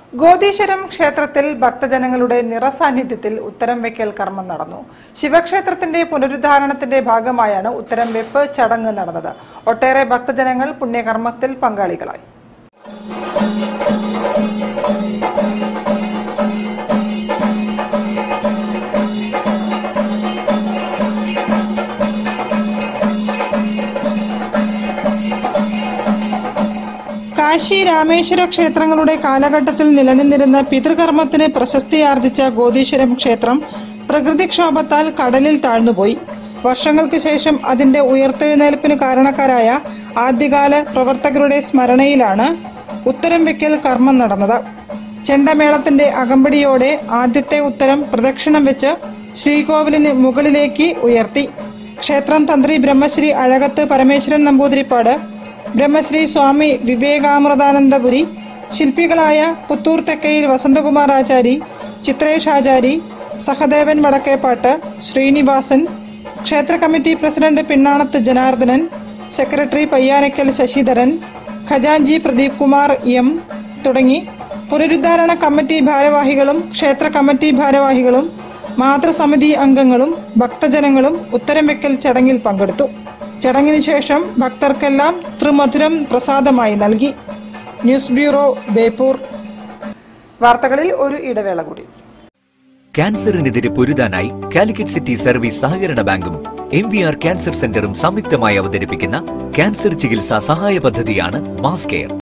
ഗോദീശ്വരം ക്ഷേത്രത്തിൽ ഭക്തജനങ്ങളുടെ നിറസാന്നിധ്യത്തിൽ ഉത്തരം വെക്കൽ കർമ്മം നടന്നു ശിവക്ഷേത്രത്തിന്റെ പുനരുദ്ധാരണത്തിന്റെ ഭാഗമായാണ് ഉത്തരം വെപ്പ് ചടങ്ങ് നടന്നത് ഒട്ടേറെ ഭക്തജനങ്ങൾ പുണ്യകർമ്മത്തിൽ പങ്കാളികളായി കാശി രാമേശ്വര ക്ഷേത്രങ്ങളുടെ കാലഘട്ടത്തിൽ നിലനിന്നിരുന്ന പിതൃകർമ്മത്തിന് പ്രശസ്തിയാർജിച്ച ഗോദീശ്വരം ക്ഷേത്രം പ്രകൃതിക്ഷോഭത്താൽ കടലിൽ താഴ്ന്നുപോയി വർഷങ്ങൾക്ക് ശേഷം അതിന്റെ ഉയർത്തെഴുന്നേൽപ്പിന് കാരണക്കാരായ ആദ്യകാല പ്രവർത്തകരുടെ സ്മരണയിലാണ് ഉത്തരം വെക്കൽ കർമ്മം നടന്നത് ചെണ്ടമേളത്തിന്റെ അകമ്പടിയോടെ ആദ്യത്തെ ഉത്തരം പ്രദക്ഷിണം വെച്ച് ശ്രീകോവിലിന് മുകളിലേക്ക് ഉയർത്തി ക്ഷേത്രം തന്ത്രി ബ്രഹ്മശ്രീ അഴകത്ത് പരമേശ്വരൻ നമ്പൂതിരിപ്പാട് ബ്രഹ്മശ്രീ സ്വാമി വിവേകാമൃതാനന്ദപുരി ശില്പികളായ പുത്തൂർ തെക്കയിൽ വസന്തകുമാർ ആചാരി ചിത്രേഷ് ആചാരി സഹദേവൻ വടക്കേപ്പാട്ട് ശ്രീനിവാസൻ ക്ഷേത്ര committee president Pinnanath Janardhanan secretary Payyanakkal Sasidharan ഖജാൻജി പ്രദീപ് കുമാർ എം തുടങ്ങി പുനരുദ്ധാരണ കമ്മിറ്റി ഭാരവാഹികളും ക്ഷേത്ര കമ്മിറ്റി ഭാരവാഹികളും മാതൃസമിതി അംഗങ്ങളും ഭക്തജനങ്ങളും ഉത്തരം വെക്കൽ ചടങ്ങിൽ പങ്കെടുത്തു ചടങ്ങിന് ശേഷം ഭക്തർക്കെല്ലാം ത്രിമധുരം പ്രസാദമായി നൽകി ന്യൂസ് ബ്യൂറോ ബേപ്പൂർ വാർത്തകളിൽ ഒരു ഇടവേള കൂടി ക്യാൻസറിനെതിരെ പൊരുതാനായി കാലിക്കറ്റ് സിറ്റി സർവീസ് സഹകരണ ബാങ്കും എം വി ആർ ക്യാൻസർ സെന്ററും സംയുക്തമായി അവതരിപ്പിക്കുന്ന ക്യാൻസർ ചികിത്സാ സഹായ പദ്ധതിയാണ് മാസ് കെയർ